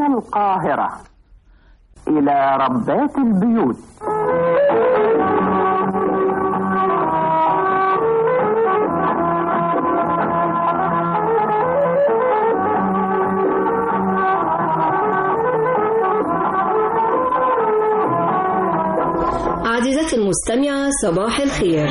القاهرة إلى ربات البيوت عزيزتي المستمعة صباح الخير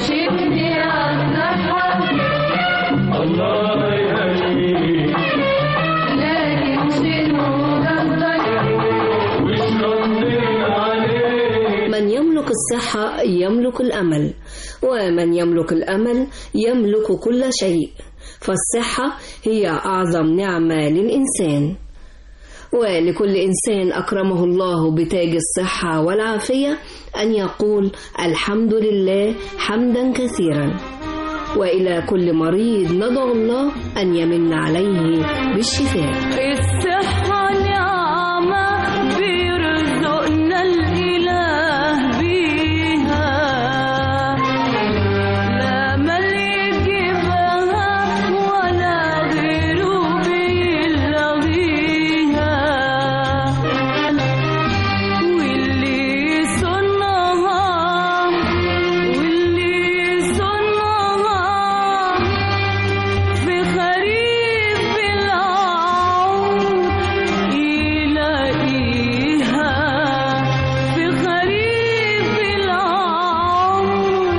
من يملك الصحة يملك الأمل ومن يملك الأمل يملك كل شيء فالصحة هي أعظم نعمة للإنسان ولكل إنسان أكرمه الله بتاج الصحة والعافية أن يقول الحمد لله حمدا كثيرا وإلى كل مريض ندعو الله أن يمن عليه بالشفاء الصحة نعمة بيرزقنا الإله بيها لا مال يجيبها ولا غيره بيلغيها واللي صنعها واللي صنعها في خريف العمر يلاقيها في خريف العمر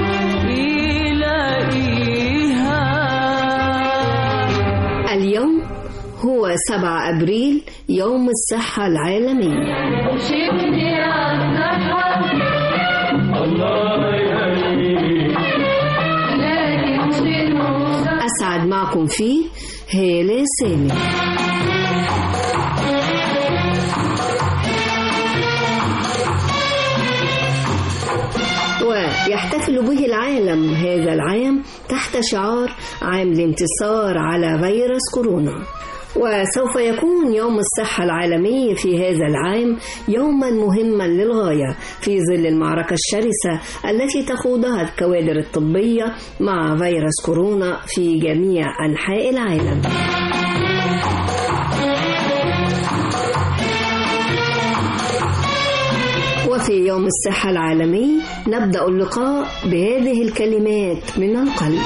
يلاقيها اليوم هو 7 أبريل يوم الصحة العالمي شدني الصحة لكن شنو أسعد معكم فيه هالة سامي ويحتفل به العالم هذا العام تحت شعار عام الانتصار على فيروس كورونا وسوف يكون يوم الصحة العالمي في هذا العام يوما مهما للغاية في ظل المعركة الشرسة التي تخوضها الكوادر الطبية مع فيروس كورونا في جميع أنحاء العالم وفي يوم الصحة العالمي نبدأ اللقاء بهذه الكلمات من القلب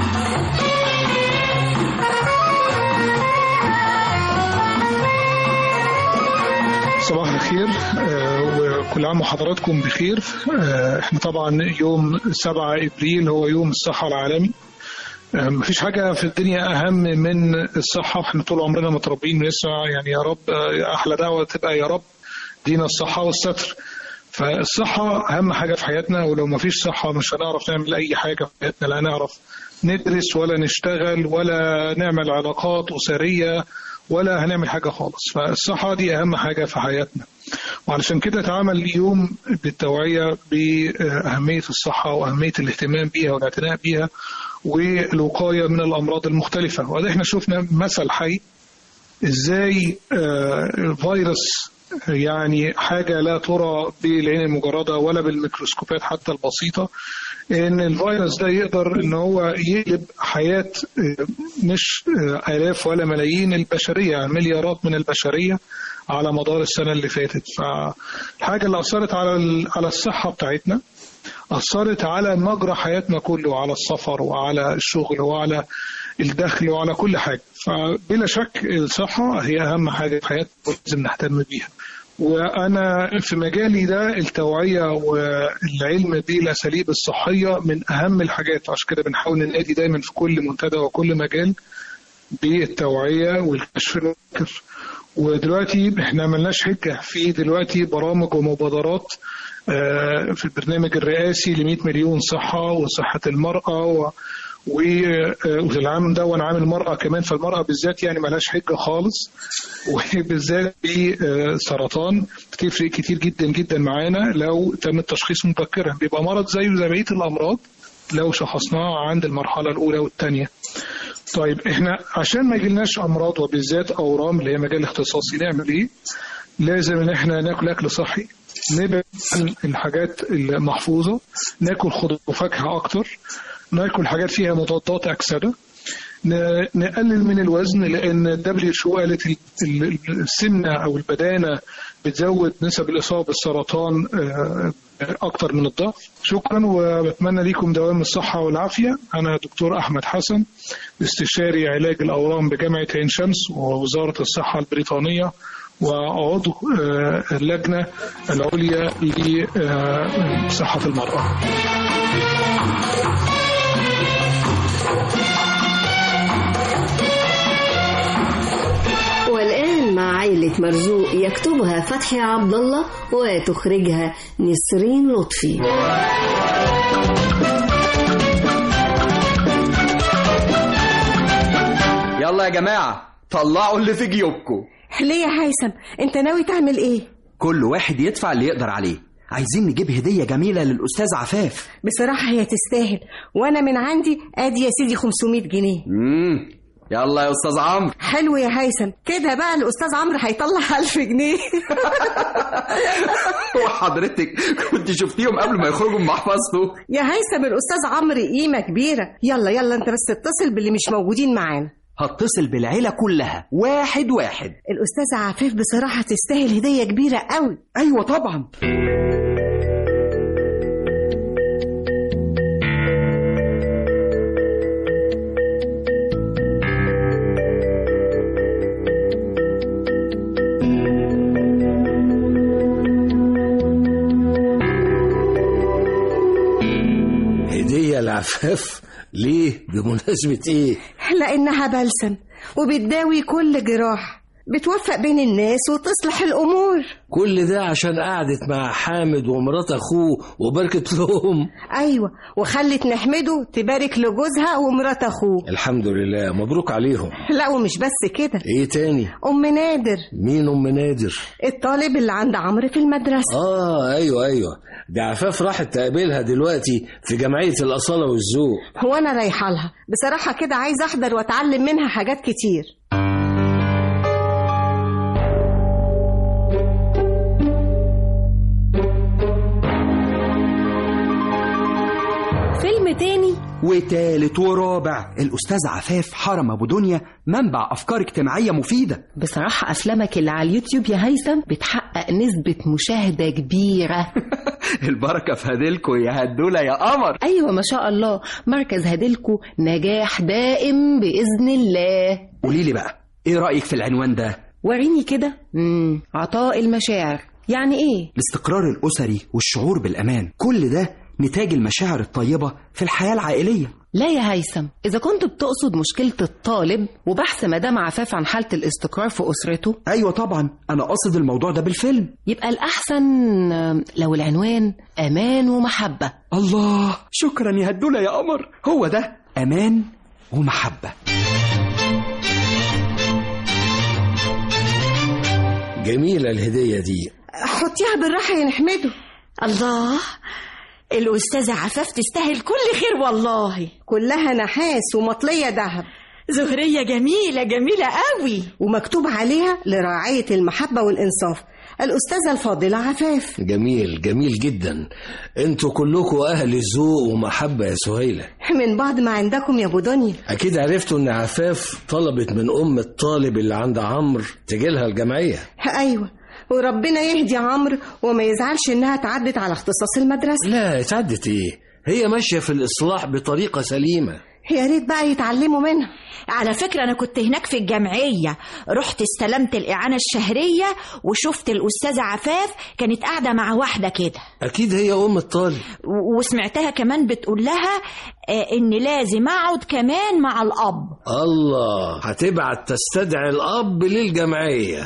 صباح الخير آه، وكل عام وحضراتكم بخير آه، احنا طبعا يوم 7 ابريل هو يوم الصحة العالمي آه، مفيش حاجة في الدنيا أهم من الصحة واحنا طول عمرنا متربيين بنسمع يعني يا رب آه، أحلى دعوة تبقى يا رب دينا الصحة والستر فالصحة أهم حاجة في حياتنا ولو مفيش صحة مش هنعرف نعمل أي حاجة في حياتنا لا هنعرف ندرس ولا نشتغل ولا نعمل علاقات أسرية ولا هنعمل حاجة خالص فالصحة دي أهم حاجة في حياتنا وعلشان كده اتعمل اليوم بالتوعية بأهمية الصحة وأهمية الاهتمام بيها والاعتناء بيها والوقاية من الأمراض المختلفة وده احنا شفنا مثل حي ازاي آه، فيروس يعني حاجة لا ترى بالعين المجردة ولا بالميكروسكوبات حتى البسيطة ان الفيروس ده يقدر ان هو يقلب حياة آه، مش آه، آلاف ولا ملايين البشرية يعني مليارات من البشرية على مدار السنة اللي فاتت فالحاجة اللي أثرت على ال- على الصحة بتاعتنا أثرت على مجرى حياتنا كله على السفر وعلى الشغل وعلى الدخل وعلى كل حاجة فبلا شك الصحة هي أهم حاجة في حياتنا ولازم نهتم بيها وأنا في مجالي ده التوعية والعلم بالأساليب الصحية من أهم الحاجات عشان كده بنحاول ننادي دايما في كل منتدى وكل مجال بالتوعية والكشف المبكر ودلوقتي احنا ملناش حجة في دلوقتي برامج ومبادرات آه، في البرنامج الرئاسي ل 100 مليون صحة وصحة المرأة و و- آه، وفي العام ده وانا عامل المرأة كمان فالمرأة بالذات يعني ملهاش حجة خالص وبالذات بسرطان بتفرق كتير جدا جدا معانا لو تم التشخيص مبكرا بيبقى مرض زيه زي بقية الأمراض لو شخصناه عند المرحلة الأولى والثانية طيب احنا عشان ما يجيلناش امراض وبالذات اورام اللي هي مجال اختصاصي نعمل ايه؟ لازم ان احنا ناكل اكل صحي نبعد عن الحاجات المحفوظه ناكل خضار وفاكهه اكتر ناكل حاجات فيها مضادات اكسده ن- نقلل من الوزن لان الدبليو اتش قالت ال- ال- السمنه او البدانه بتزود نسب الاصابه بالسرطان آه، اكتر من الضعف شكرا وبتمنى لكم دوام الصحه والعافيه انا دكتور احمد حسن استشاري علاج الاورام بجامعه عين شمس ووزاره الصحه البريطانيه وعضو آه، اللجنه العليا لصحه المراه والآن مع عائلة مرزوق يكتبها فتحي عبد الله وتخرجها نسرين لطفي يلا يا جماعة طلعوا اللي في جيوبكم ليه يا هيثم انت ناوي تعمل ايه كل واحد يدفع اللي يقدر عليه عايزين نجيب هدية جميلة للأستاذ عفاف بصراحة هي تستاهل وانا من عندي ادي يا سيدي 500 جنيه مم. يلا يا أستاذ عمرو حلو يا هيثم كده بقى الاستاذ عمرو هيطلع 1000 جنيه وحضرتك كنت شفتيهم قبل ما يخرجوا من محفظته يا هيثم الاستاذ عمرو قيمة كبيرة يلا يلا انت بس اتصل باللي مش موجودين معانا هتصل بالعيلة كلها واحد واحد الاستاذة عفاف بصراحة تستاهل هدية كبيرة قوي أيوة طبعا هدية لعفاف ليه بمناسبة ايه لانها بلسم وبتداوي كل جراح بتوفق بين الناس وتصلح الامور كل ده عشان قعدت مع حامد ومرات اخوه وبركت لهم ايوه وخلت نحمده تبارك لجوزها ومرات اخوه الحمد لله مبروك عليهم لا ومش بس كده ايه تاني ام نادر مين ام نادر الطالب اللي عند عمرو في المدرسه اه ايوه ايوه دي عفاف راحت تقابلها دلوقتي في جمعية الأصالة والذوق هو انا رايحه لها بصراحه كده عايزه احضر واتعلم منها حاجات كتير فيلم تاني وتالت ورابع الأستاذ عفاف حرم أبو دنيا منبع أفكار اجتماعية مفيدة بصراحة أفلامك اللي على اليوتيوب يا هيثم بتحقق نسبة مشاهدة كبيرة البركة في هديلكوا يا هدولة يا قمر أيوة ما شاء الله مركز هديلكو نجاح دائم بإذن الله قولي لي بقى إيه رأيك في العنوان ده وريني كده مم. عطاء المشاعر يعني إيه؟ الاستقرار الأسري والشعور بالأمان كل ده نتاج المشاعر الطيبة في الحياة العائلية لا يا هيثم إذا كنت بتقصد مشكلة الطالب وبحث مدام عفاف عن حالة الاستقرار في أسرته أيوة طبعا أنا قصد الموضوع ده بالفيلم يبقى الأحسن آم، لو العنوان أمان ومحبة الله شكرا يا هدولة يا قمر هو ده أمان ومحبة جميلة الهدية دي حطيها بالراحه يا نحمده الله الأستاذة عفاف تستاهل كل خير والله كلها نحاس ومطليه ذهب زهرية جميلة جميلة قوي ومكتوب عليها لرعايه المحبه والانصاف الاستاذه الفاضله عفاف جميل جميل جدا انتوا كلكم أهل ذوق ومحبة يا سهيلة من بعد ما عندكم يا ابو دنيا أكيد عرفتوا إن عفاف طلبت من أم الطالب اللي عند عمرو تجيلها الجمعية ايوه وربنا يهدي عمرو وما يزعلش انها تعدت على اختصاص المدرسه لا اتعدت إيه هي ماشية في الإصلاح بطريقة سليمة يا ريت بقى يتعلموا منها على فكرة أنا كنت هناك في الجمعية رحت استلمت الإعانة الشهرية وشفت الأستاذة عفاف كانت قاعدة مع واحدة كده أكيد هي أم الطالب و- وسمعتها كمان بتقول لها آه، إن لازم أقعد كمان مع الأب الله هتبعت تستدعي الأب للجمعية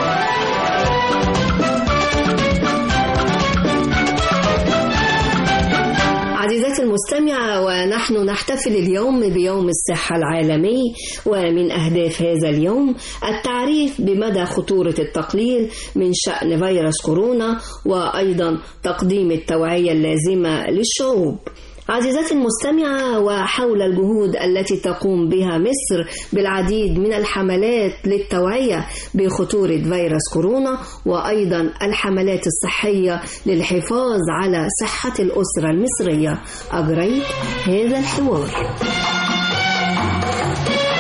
عزيزاتي المستمعة ونحن نحتفل اليوم بيوم الصحة العالمي ومن أهداف هذا اليوم التعريف بمدى خطورة التقليل من شأن فيروس كورونا وأيضا تقديم التوعية اللازمة للشعوب عزيزاتي المستمعة وحول الجهود التي تقوم بها مصر بالعديد من الحملات للتوعية بخطورة فيروس كورونا وأيضا الحملات الصحية للحفاظ على صحة الأسرة المصرية أجريت هذا الحوار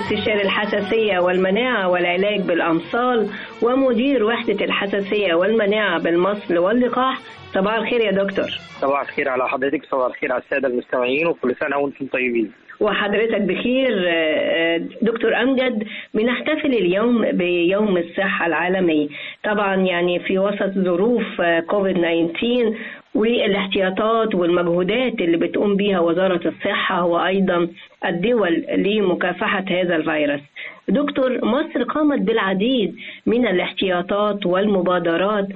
استشاري الحساسية والمناعة والعلاج بالأمصال ومدير وحدة الحساسية والمناعة بالمصل واللقاح صباح الخير يا دكتور صباح الخير على حضرتك صباح الخير على الساده المستمعين وكل سنه وانتم طيبين وحضرتك بخير آه، دكتور أمجد بنحتفل اليوم بيوم الصحة العالمي طبعا يعني في وسط ظروف آه، كوفيد 19 والاحتياطات والمجهودات اللي بتقوم بيها وزارة الصحة وأيضا الدول لمكافحة هذا الفيروس دكتور مصر قامت بالعديد من الاحتياطات والمبادرات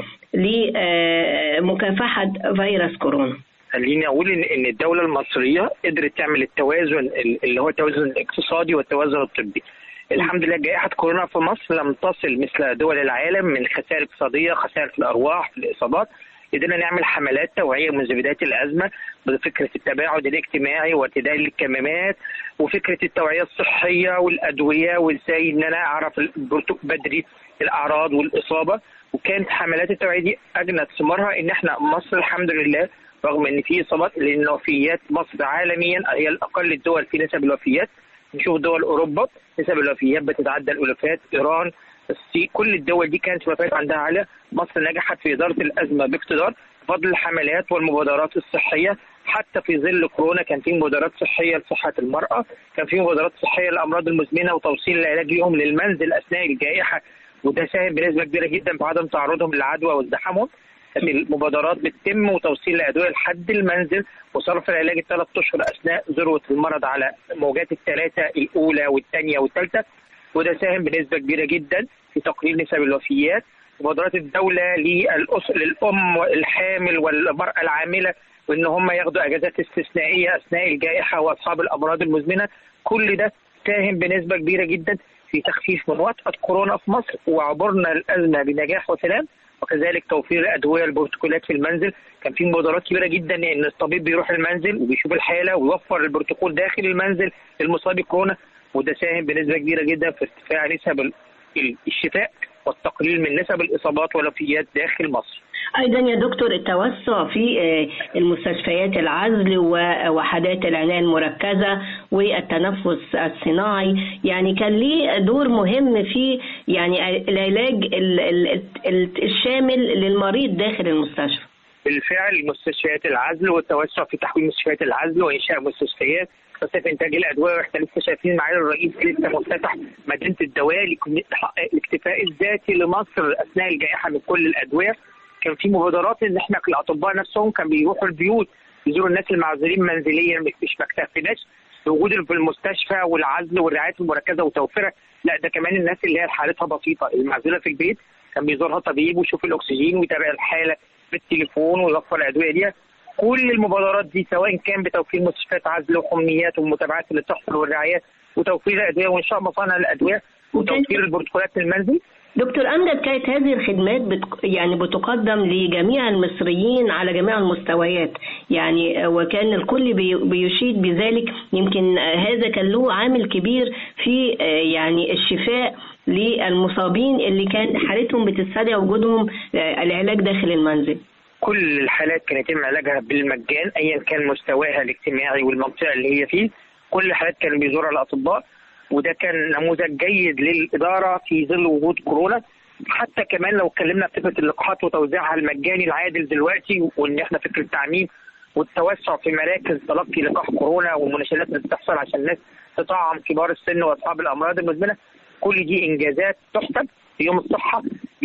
لمكافحة فيروس كورونا خليني اقول ان ان الدوله المصريه قدرت تعمل التوازن ال- اللي هو التوازن الاقتصادي والتوازن الطبي. الحمد لله جائحه كورونا في مصر لم تصل مثل دول العالم من خسائر اقتصاديه، خسائر في الارواح، في الاصابات. قدرنا نعمل حملات توعيه منذ بدايه الازمه بفكره التباعد الاجتماعي وارتداء الكمامات وفكره التوعيه الصحيه والادويه وازاي ان انا اعرف البرتق بدري الاعراض والاصابه وكانت حملات التوعيه دي اجنت ثمارها ان احنا مصر الحمد لله رغم ان في اصابات لان وفيات مصر عالميا هي الاقل الدول في نسب الوفيات نشوف دول اوروبا نسب الوفيات بتتعدى الالوفات ايران الصين كل الدول دي كانت الوفيات عندها عاليه مصر نجحت في اداره الازمه باقتدار بفضل الحملات والمبادرات الصحيه حتى في ظل كورونا كان في مبادرات صحيه لصحه المراه كان في مبادرات صحيه للامراض المزمنه وتوصيل العلاج لهم للمنزل اثناء الجائحه وده ساهم بنسبه كبيره جدا في عدم تعرضهم للعدوى وازدحامهم المبادرات بتتم وتوصيل الادويه لحد المنزل وصرف العلاج الثلاث اشهر اثناء ذروه المرض على موجات الثلاثه الاولى والثانيه والثالثه وده ساهم بنسبه كبيره جدا في تقليل نسب الوفيات مبادرات الدوله للأس... للام والحامل والمراه العامله وان هم ياخدوا اجازات استثنائيه اثناء الجائحه واصحاب الامراض المزمنه كل ده ساهم بنسبه كبيره جدا في تخفيف من وطأة كورونا في مصر وعبرنا الازمه بنجاح وسلام وكذلك توفير الادويه البروتوكولات في المنزل كان في مبادرات كبيره جدا ان الطبيب بيروح المنزل وبيشوف الحاله ويوفر البروتوكول داخل المنزل للمصاب بكورونا وده ساهم بنسبه كبيره جدا في ارتفاع نسب ال- ال- الشفاء والتقليل من نسب الاصابات والوفيات داخل مصر. أيضا يا دكتور التوسع في آه، المستشفيات العزل ووحدات العناية المركزة والتنفس الصناعي يعني كان ليه دور مهم في يعني العلاج ال- ال- ال- الشامل للمريض داخل المستشفى بالفعل مستشفيات العزل والتوسع في تحويل مستشفيات العزل وانشاء مستشفيات خاصة انتاج الادويه واحنا لسه شايفين معالي الرئيس لسه مفتتح مدينه الدواء لكن- لحقق الاكتفاء الذاتي لمصر اثناء الجائحه من كل الادويه كان في مبادرات ان احنا الاطباء نفسهم كانوا بيروحوا البيوت يزوروا الناس المعزولين منزليا مش مش ما اكتفيناش بوجود في المستشفى والعزل والرعايه المركزه وتوفيرها لا ده كمان الناس اللي هي حالتها بسيطه المعزوله في البيت كان بيزورها طبيب ويشوف الاكسجين ويتابع الحاله بالتليفون ويوفر الادويه دي كل المبادرات دي سواء كان بتوفير مستشفيات عزل وحميات والمتابعات اللي بتحصل والرعايات وتوفير الادويه وانشاء مصانع الادويه وتوفير البروتوكولات في المنزل دكتور أمجد كانت هذه الخدمات بت... يعني بتقدم لجميع المصريين على جميع المستويات يعني وكان الكل بي... بيشيد بذلك يمكن هذا كان له عامل كبير في آه، يعني الشفاء للمصابين اللي كان حالتهم بتستدعي وجودهم آه، العلاج داخل المنزل كل الحالات كان يتم علاجها بالمجان ايا كان مستواها الاجتماعي والمنطقه اللي هي فيه كل الحالات كانوا بيزورها الاطباء وده كان نموذج جيد للاداره في ظل وجود كورونا حتى كمان لو اتكلمنا في فكره اللقاحات وتوزيعها المجاني العادل دلوقتي وان احنا فكره التعميم والتوسع في مراكز تلقي لقاح كورونا والمناشدات اللي بتحصل عشان الناس تطعم كبار السن واصحاب الامراض المزمنه كل دي انجازات تحسب في يوم الصحه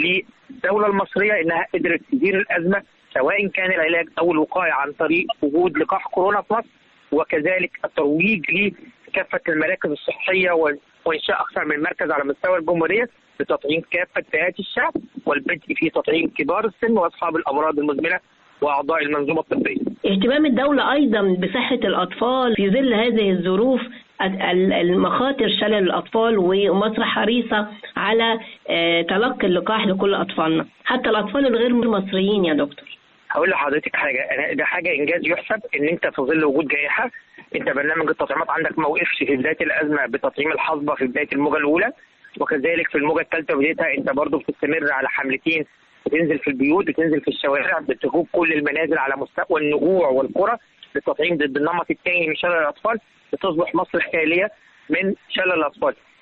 للدوله المصريه انها قدرت تدير الازمه سواء كان العلاج او الوقايه عن طريق وجود لقاح كورونا في مصر وكذلك الترويج لكافه المراكز الصحيه و- وانشاء اكثر من مركز على مستوى الجمهوريه لتطعيم كافه فئات الشعب والبدء في تطعيم كبار السن واصحاب الامراض المزمنه واعضاء المنظومه الطبيه. اهتمام الدولة أيضا بصحة الأطفال في ظل هذه الظروف ال- المخاطر شلل الأطفال ومصر حريصة على آه، تلقي اللقاح لكل أطفالنا حتى الأطفال الغير مصريين يا دكتور هقول لحضرتك حاجه أنا ده حاجه انجاز يحسب ان انت في ظل وجود جائحه انت برنامج التطعيمات عندك ما وقفش في بدايه الازمه بتطعيم الحصبه في بدايه الموجه الاولى وكذلك في الموجه الثالثه بدايتها انت برضه بتستمر على حملتين بتنزل في البيوت بتنزل في الشوارع بتجوب كل المنازل على مستوى النجوع والقرى للتطعيم ضد النمط الثاني من شلل الاطفال لتصبح مصر خاليه من شلل الاطفال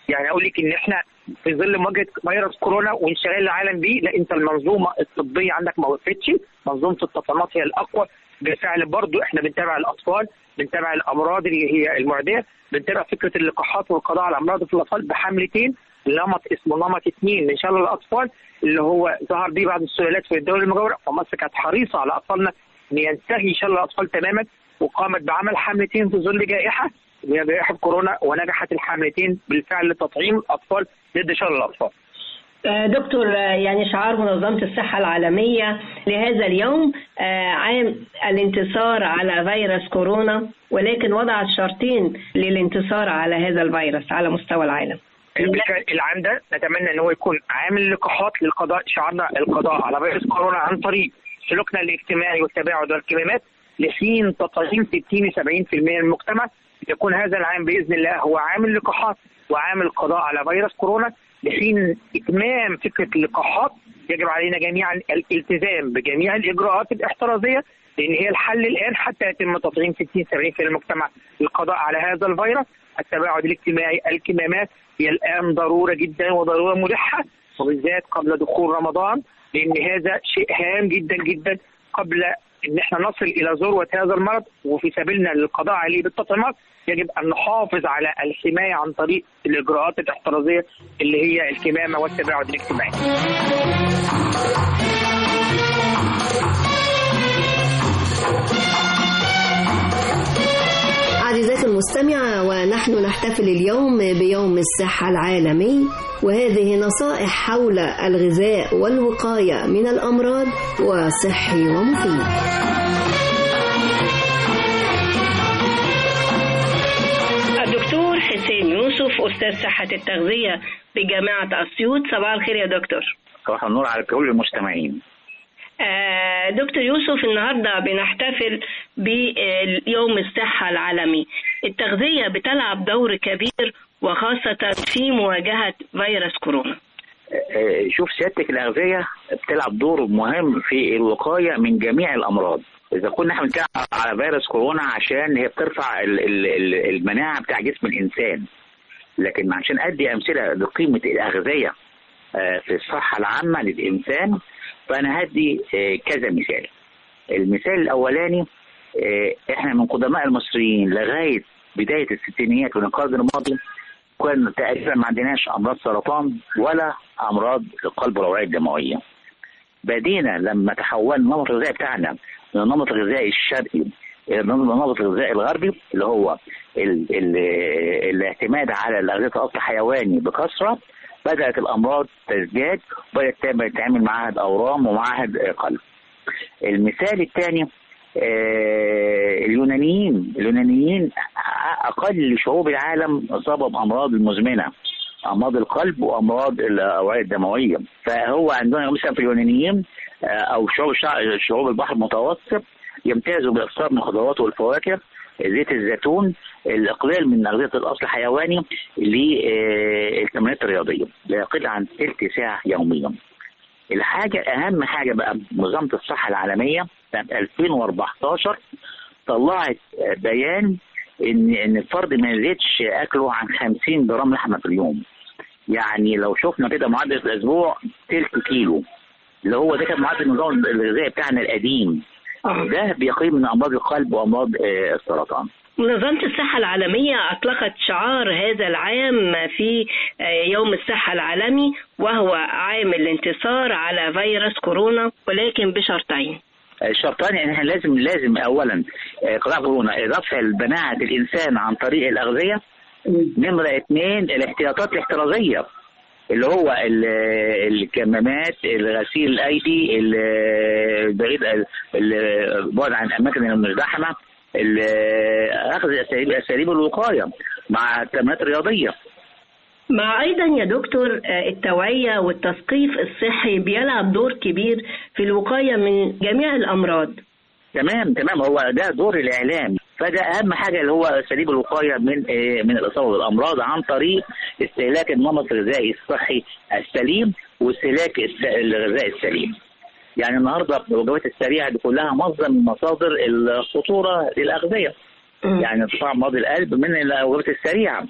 يعني اقول لك ان احنا في ظل مواجهه فيروس كورونا وانشغال العالم بيه لا انت المنظومه الطبيه عندك ما وقفتش منظومه التطعيمات هي الاقوى بالفعل برضو احنا بنتابع الاطفال بنتابع الامراض اللي هي المعديه بنتابع فكره اللقاحات والقضاء على امراض في الاطفال بحملتين نمط اسمه نمط اثنين من شلل الاطفال اللي هو ظهر بيه بعض السلالات في الدول المجاوره فمصر كانت حريصه على اطفالنا ان ينتهي شلل الاطفال تماما وقامت بعمل حملتين في ظل جائحه اللي هي جائحه كورونا ونجحت الحملتين بالفعل لتطعيم الاطفال ضد شلل الاطفال. آه، دكتور آه، يعني شعار منظمة الصحة العالمية لهذا اليوم آه، عام الانتصار على فيروس كورونا ولكن وضعت شرطين للانتصار على هذا الفيروس على مستوى العالم بالفعل العام ده نتمنى ان هو يكون عام اللقاحات للقضاء شعارنا القضاء على فيروس كورونا عن طريق سلوكنا الاجتماعي والتباعد والكمامات لحين تطعيم 60 70% من المجتمع يكون هذا العام باذن الله هو عام اللقاحات وعام القضاء على فيروس كورونا لحين اتمام فكره اللقاحات يجب علينا جميعا الالتزام بجميع الاجراءات الاحترازيه لان هي الحل الان حتى يتم تطعيم 60 70% من المجتمع للقضاء على هذا الفيروس التباعد الاجتماعي الكمامات هي الان ضروره جدا وضروره ملحه وبالذات قبل دخول رمضان لان هذا شيء هام جدا جدا قبل ان احنا نصل الى ذروه هذا المرض وفي سبيلنا للقضاء عليه بالتطعيمات يجب ان نحافظ على الحمايه عن طريق الاجراءات الاحترازيه اللي هي الكمامه والتباعد الاجتماعي. عزيزاتي المستمعة ونحن نحتفل اليوم بيوم الصحة العالمي وهذه نصائح حول الغذاء والوقاية من الأمراض وصحي ومفيد الدكتور حسين يوسف أستاذ صحة التغذية بجامعة أسيوط صباح الخير يا دكتور صباح النور على كل المستمعين آه، دكتور يوسف النهارده بنحتفل بيوم الصحة العالمي التغذية بتلعب دور كبير وخاصة في مواجهة فيروس كورونا آه، شوف سيادتك الأغذية بتلعب دور مهم في الوقاية من جميع الأمراض إذا كنا احنا بنتكلم على فيروس كورونا عشان هي بترفع ال- ال- ال- المناعة بتاع جسم الإنسان لكن عشان أدي أمثلة لقيمة الأغذية آه، في الصحة العامة للإنسان فأنا هدي آه، كذا مثال المثال الأولاني آه، احنا من قدماء المصريين لغاية بداية الستينيات من القرن الماضي كان تقريبا ما عندناش أمراض سرطان ولا أمراض القلب والأوعية الدموية بدينا لما تحولنا النمط الغذائي بتاعنا من النمط الغذائي الشرقي الى النمط الغذائي الغربي اللي هو ال ال الاعتماد على الاغذيه الاصل حيواني بكثره بدات الامراض تزداد وبدات تعمل- تعمل معاها اورام ومعاها قلب. المثال الثاني اليونانيين اليونانيين اقل شعوب العالم اصابوا بامراض المزمنه امراض القلب وامراض الاوعيه الدمويه فهو عندنا مثلا في اليونانيين آه، او شعوب شع- شعوب البحر المتوسط يمتازوا باكثر من الخضروات والفواكه زيت الزيتون الاقلال من اغذيه الاصل الحيواني للتمرينات الرياضيه لا يقل عن ثلث ساعه يوميا. الحاجه اهم حاجه بقى منظمه الصحه العالميه سنه 2014 طلعت آه، بيان ان ان الفرد ما يزيدش اكله عن 50 جرام لحمه في اليوم. يعني لو شفنا كده معدل الاسبوع تلت كيلو اللي هو ده كان معدل النظام الغذائي بتاعنا القديم ده بيقي من امراض القلب وامراض آه، السرطان منظمة الصحة العالمية أطلقت شعار هذا العام في آه، يوم الصحة العالمي وهو عام الانتصار على فيروس كورونا ولكن بشرطين الشرطان يعني احنا لازم لازم اولا آه، قضاء كورونا رفع مناعه الانسان عن طريق الاغذيه نمره اثنين الاحتياطات الاحترازيه اللي هو ال- الكمامات غسيل الايدي ال- البعيد ال- البعد عن الاماكن المزدحمه ال- اخذ اساليب اساليب الوقايه مع التمرينات الرياضيه مع أيضا يا دكتور آه، التوعية والتثقيف الصحي بيلعب دور كبير في الوقاية من جميع الأمراض تمام تمام هو ده دور الاعلام فده اهم حاجه اللي هو اساليب الوقايه من آه، من الاصابه بالامراض عن طريق استهلاك النمط الغذائي الصحي السليم واستهلاك الس- الغذاء السليم. يعني النهارده الوجبات السريعه دي كلها مصدر من مصادر الخطوره للاغذيه. يعني ارتفاع امراض القلب من الوجبات السريعه.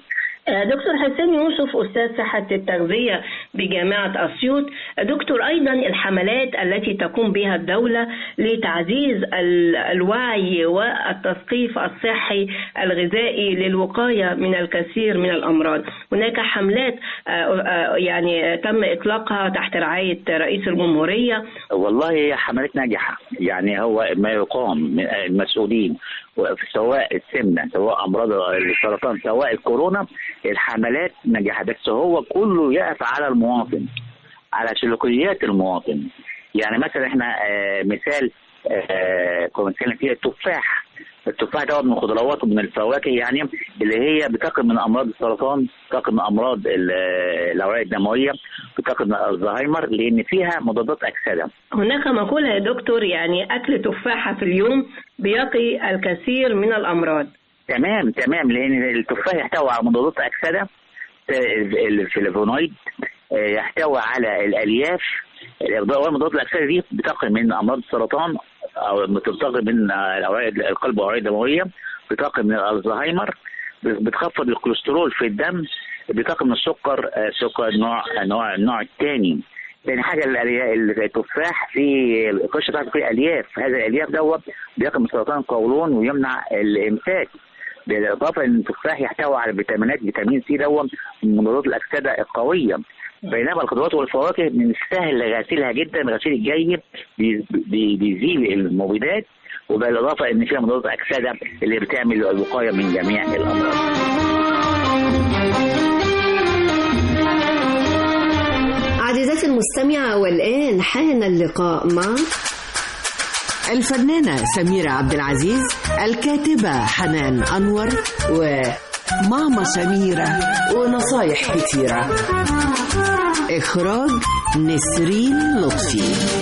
آه، دكتور حسين يوسف أستاذ صحة التغذية بجامعة أسيوط دكتور أيضا الحملات التي تقوم بها الدولة لتعزيز ال- الوعي والتثقيف الصحي الغذائي للوقاية من الكثير من الأمراض هناك حملات آه، آه، يعني تم إطلاقها تحت رعاية رئيس الجمهورية والله هي حملات ناجحة يعني هو ما يقام من المسؤولين سواء السمنة سواء أمراض السرطان سواء الكورونا الحملات ناجحة بس هو كله يقف على المواطن على سلوكيات المواطن يعني مثلا احنا آه، مثال آه، كنا بنتكلم فيها التفاح التفاح ده من الخضروات ومن الفواكه يعني اللي هي بتقي من امراض السرطان بتقي من امراض ال- الاوعيه الدمويه بتقي من الزهايمر لان فيها مضادات اكسده هناك مقولة يا دكتور يعني أكل تفاحة في اليوم بيقي الكثير من الأمراض تمام تمام لان التفاح يحتوي على مضادات اكسده الفلافونويد آه، يحتوي على الالياف الإضاءة- مضادات الاكسده دي بتقي من امراض السرطان او بتقي من آه، الاوعيه القلب والاوعيه الدمويه بتقي من الزهايمر بتخفض الكوليسترول في الدم بتقي من السكر آه، سكر النوع النوع النوع الثاني تاني حاجه الأليا- التفاح في القشره بتاعته فيه الياف هذا الالياف دوت بيقي من سرطان القولون ويمنع الامساك بالاضافه ان التفاح يحتوي على فيتامينات فيتامين سي دوت من مضادات الاكسده القويه بينما الخضروات والفواكه من السهل غسيلها جدا غسيل الجيد بي- بي- بيزيل المبيدات وبالاضافه ان فيها مضادات اكسده اللي بتعمل الوقايه من جميع الامراض عزيزتي المستمعة والآن حان اللقاء مع الفنانة سميرة عبد العزيز الكاتبة حنان أنور وماما سميرة ونصايح كتيرة إخراج نسرين لطفي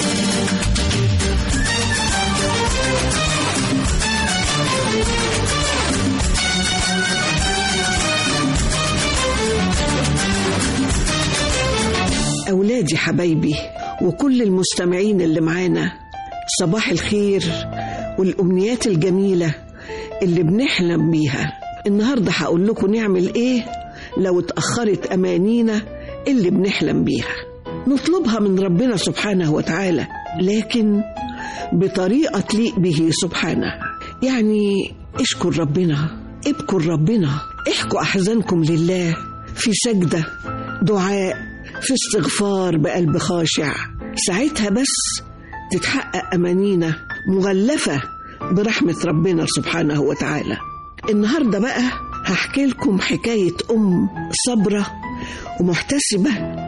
أولادي حبايبي وكل المستمعين اللي معانا صباح الخير والأمنيات الجميلة اللي بنحلم بيها النهاردة هقول لكم نعمل إيه لو اتأخرت أمانينا اللي بنحلم بيها نطلبها من ربنا سبحانه وتعالى لكن بطريقة تليق به سبحانه يعني اشكر ربنا ابكر ربنا احكوا أحزانكم لله في سجدة دعاء في استغفار بقلب خاشع ساعتها بس تتحقق أمانينا مغلفة برحمة ربنا سبحانه وتعالى النهاردة بقى هحكي لكم حكاية أم صبرة ومحتسبة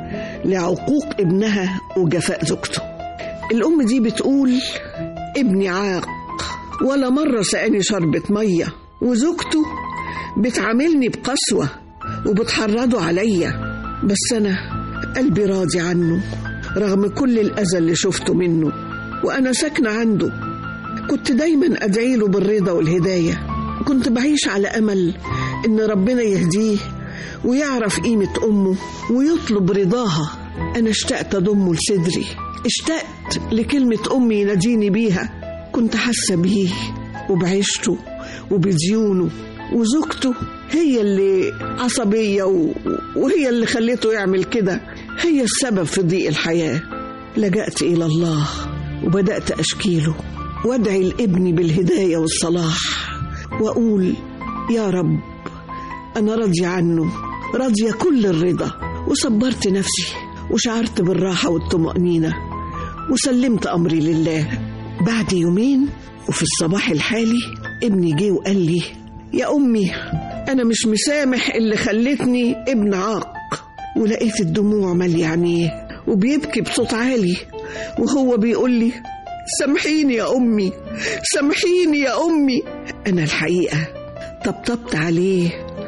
لعقوق ابنها وجفاء زوجته الأم دي بتقول ابني عاق ولا مرة سقاني شربة مية وزوجته بتعاملني بقسوة وبتحرضه عليا بس أنا قلبي راضي عنه رغم كل الأذى اللي شفته منه وأنا ساكنة عنده كنت دايما أدعي له بالرضا والهداية كنت بعيش على أمل إن ربنا يهديه ويعرف قيمة أمه ويطلب رضاها أنا اشتقت أضمه لصدري اشتقت لكلمة أمي يناديني بيها كنت حاسة بيه وبعيشته وبديونه وزوجته هي اللي عصبية و... وهي اللي خليته يعمل كده هي السبب في ضيق الحياة لجأت إلى الله وبدأت أشكيله وادعي لابني بالهداية والصلاح وأقول يا رب أنا راضية عنه راضية كل الرضا وصبرت نفسي وشعرت بالراحة والطمأنينة وسلمت أمري لله بعد يومين وفي الصباح الحالي ابني جه وقال لي يا أمي أنا مش مسامح اللي خلتني ابن عاق ولقيت الدموع مالية عينيه وبيبكي بصوت عالي وهو بيقول لي سامحيني يا أمي سامحيني يا أمي أنا الحقيقة طبطبت عليه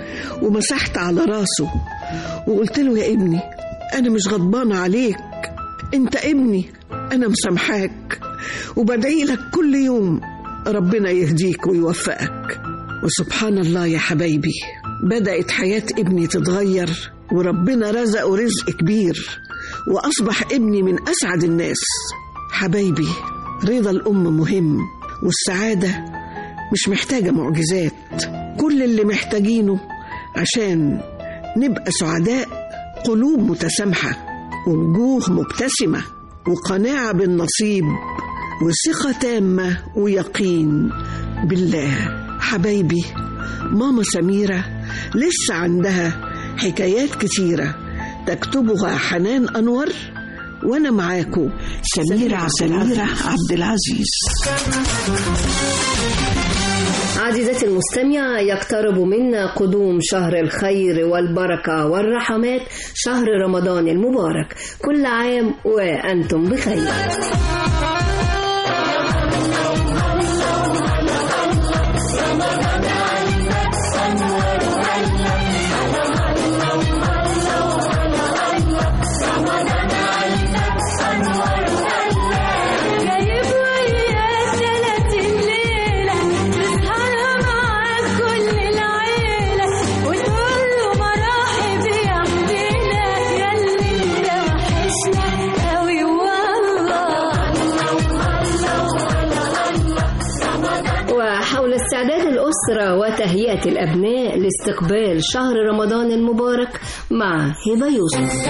ومسحت على راسه وقلت له يا ابني أنا مش غضبانة عليك أنت ابني أنا مسامحاك وبدعي لك كل يوم ربنا يهديك ويوفقك وسبحان الله يا حبايبي بدأت حياة ابني تتغير وربنا رزقه رزق كبير وأصبح ابني من أسعد الناس حبايبي رضا الأم مهم والسعادة مش محتاجة معجزات كل اللي محتاجينه عشان نبقى سعداء قلوب متسامحة ووجوه مبتسمة وقناعة بالنصيب وثقة تامة ويقين بالله حبايبي ماما سميرة لسه عندها حكايات كتيرة تكتبها حنان أنور وأنا معاكم سميرة عبد العزيز, عبد العزيز. عزيزتي المستمعة يقترب منا قدوم شهر الخير والبركة والرحمات شهر رمضان المبارك كل عام وأنتم بخير جايب وياك ثلاثين ليلة تسهرها معاك كل العيلة وتقول له مرحب يا حبينا ياللي انت وحشنا قوي وحول استعداد الأسرة وتهيئة الأبناء لاستقبال شهر رمضان المبارك مع هبة يوسف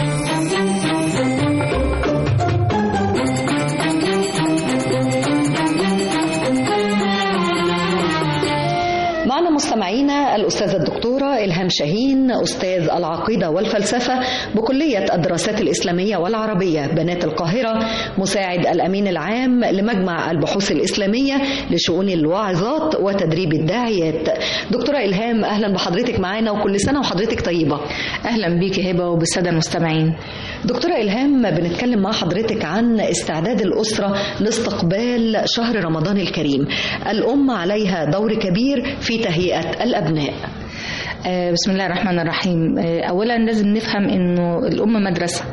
معنا مستمعينا الأستاذة الدكتورة إلهام شاهين أستاذ العقيدة والفلسفة بكلية الدراسات الإسلامية والعربية بنات القاهرة مساعد الأمين العام لمجمع البحوث الإسلامية لشؤون الواعظات وتدريب الداعيات دكتورة إلهام أهلا بحضرتك معانا وكل سنة وحضرتك طيبة أهلا بيكي هبة وبالسادة المستمعين دكتورة إلهام بنتكلم مع حضرتك عن استعداد الأسرة لاستقبال شهر رمضان الكريم الأم عليها دور كبير في تهيئة الأبناء آه، بسم الله الرحمن الرحيم آه، اولا لازم نفهم انه الام مدرسه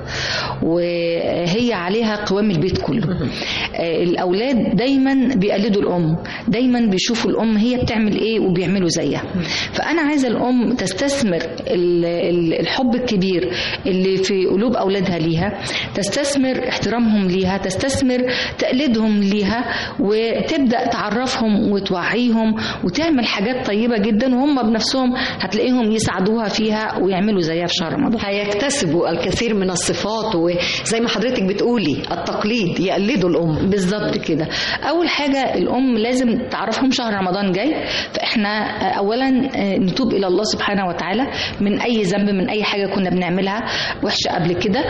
وهي عليها قوام البيت كله آه، الاولاد دايما بيقلدوا الام دايما بيشوفوا الام هي بتعمل ايه وبيعملوا زيها فانا عايزه الام تستثمر ال- ال- الحب الكبير اللي في قلوب اولادها ليها تستثمر احترامهم ليها تستثمر تقليدهم ليها وتبدا تعرفهم وتوعيهم وتعمل حاجات طيبه جدا وهم بنفسهم هتلاقيهم يساعدوها فيها ويعملوا زيها في شهر رمضان هيكتسبوا الكثير من الصفات وزي ما حضرتك بتقولي التقليد يقلدوا الأم بالظبط كده اول حاجه الام لازم تعرفهم شهر رمضان جاي فاحنا اولا نتوب الى الله سبحانه وتعالى من اي ذنب من اي حاجه كنا بنعملها وحشه قبل كده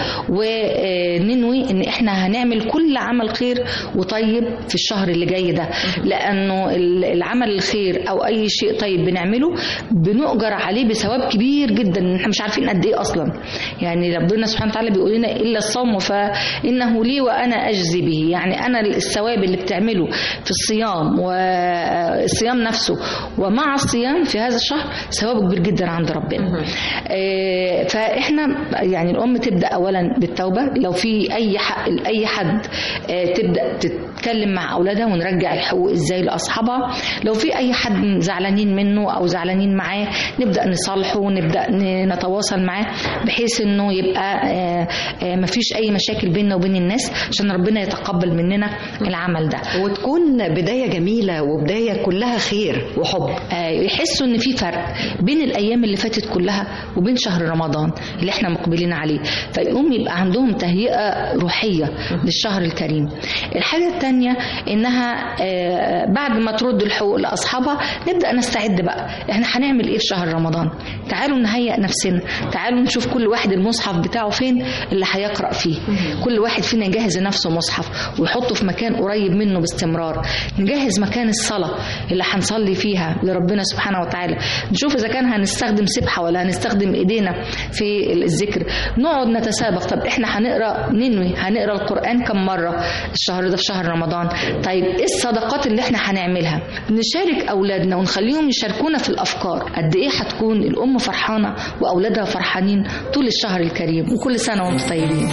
وننوي ان احنا هنعمل كل عمل خير وطيب في الشهر اللي جاي ده لانه العمل الخير او اي شيء طيب بنعمله بنؤجر عليه بثواب كبير جدا احنا مش عارفين قد ايه اصلا يعني ربنا سبحانه وتعالى بيقول لنا الا الصوم فانه لي وانا اجزي به يعني انا الثواب اللي بتعمله في الصيام والصيام نفسه ومع الصيام في هذا الشهر ثواب كبير جدا عند ربنا آه، فاحنا يعني الام تبدا اولا بالتوبه لو في اي حق لاي حد آه، تبدا تتكلم مع اولادها ونرجع الحقوق ازاي لاصحابها لو في اي حد زعلانين منه او زعلانين معاه نبدا نصالحه ونبدا ن- نتواصل معاه بحيث انه يبقى آه، آه، مفيش اي مشاكل بيننا وبين الناس عشان ربنا يتقبل مننا العمل ده وتكون بداية جميلة وبداية كلها خير وحب آه، يحسوا ان في فرق بين الايام اللي فاتت كلها وبين شهر رمضان اللي احنا مقبلين عليه فيقوم يبقى عندهم تهيئه روحيه للشهر الكريم الحاجه الثانيه انها آه، بعد ما ترد الحقوق لاصحابها نبدا نستعد بقى احنا هنعمل ايه في شهر رمضان تعالوا نهيئ نفسنا تعالوا نشوف كل واحد المصحف بتاعه فين اللي هيقرا فيه كل واحد فينا يجهز لنفسه مصحف ويحطه في مكان قريب منه باستمرار نجهز مكان الصلاه اللي هنصلي فيها لربنا سبحانه وتعالى نشوف اذا كان هنستخدم سبحه ولا هنستخدم ايدينا في الذكر نقعد نتسابق طب احنا هنقرا ننوي هنقرا القران كم مره الشهر ده في شهر رمضان طيب ايه الصدقات اللي احنا هنعملها نشارك اولادنا ونخليهم يشاركونا في الافكار قد ايه هتكون الام فرحانه واولادها فرحانين طول الشهر الكريم وكل سنه وانتم طيبين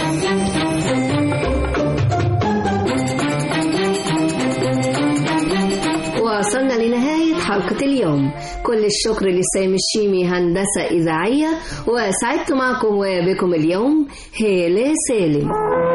وصلنا لنهاية حلقة اليوم كل الشكر لسامي الشيمي هندسة إذاعية وسعدت معكم وبكم اليوم هيلة سالم